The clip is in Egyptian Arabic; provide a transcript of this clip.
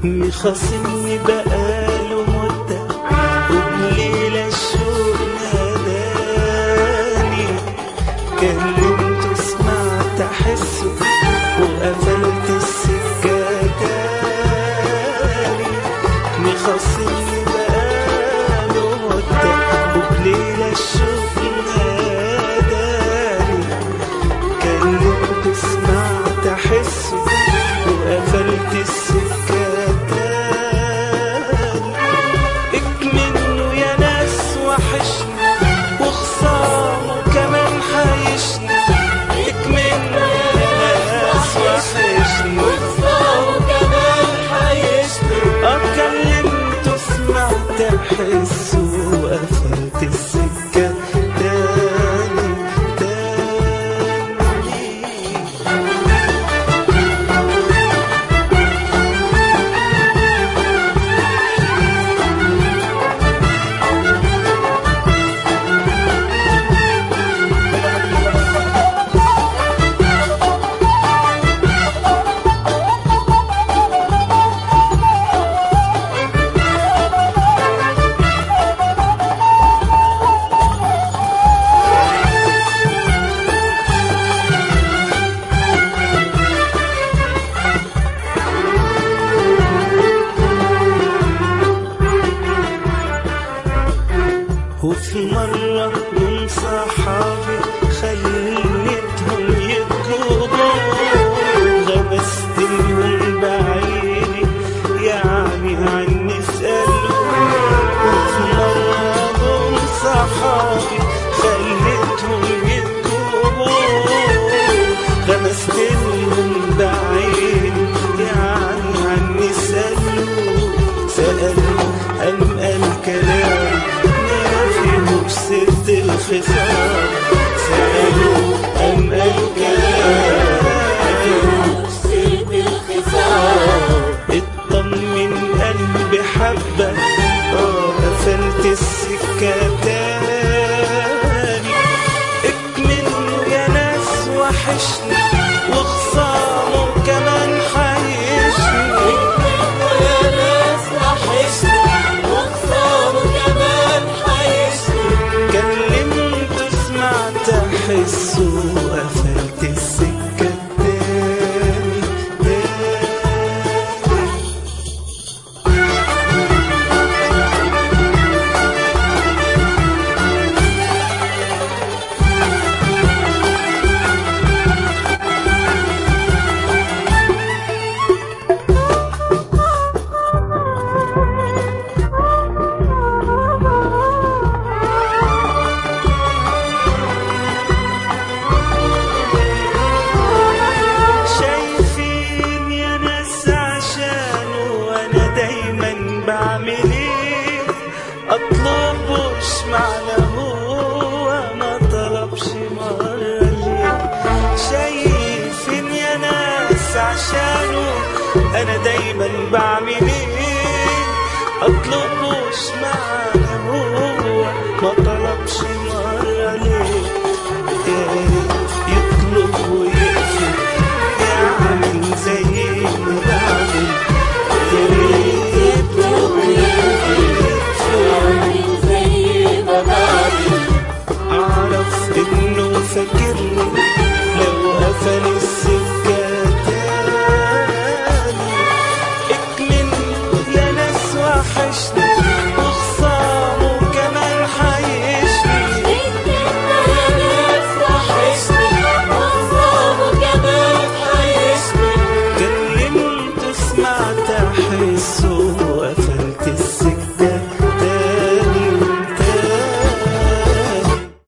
مخاصمني بقاله مدة وبليلة الشوق ناداني كلمته سمعت أحسه وقفلت السكة تاني مخاصمني بقاله مدة وبليلة الشوق ناداني كلمته سمعت أحسه وقفلت السكة تاني اكمنه يا ناس وحشني وخصامه كمان حيشني اكمنه يا ناس وحشني اه كلمته سمعت احسه وقفلت السكة تاني تاني وفي مرة من صحابي خليتهم يكتبوا غمست لهم بعيني يعني عني اسألوا وفي مرة من صحابي خليتهم يكتبوا غمست لهم بعيني يعني عني اسألوا سألوا أم الكلام ما فيهوش سيرة الخصام سألوا أم الكلام ما فيهوش اطمن قلبي حبة اه قفلت السكة تاني اكملوا يا ناس وحشني وخصامه كمان حيشني كلمته سمعت احسه وقفلت السكة تاني تاني شايفين يا ناس عشانه وانا دايما بعمل ايه اطلبوش معنى هو ما طلبش مرة ليه شايفين يا ناس عشانه انا دايما بعمل ايه اطلبوش معنى هو ما طلبش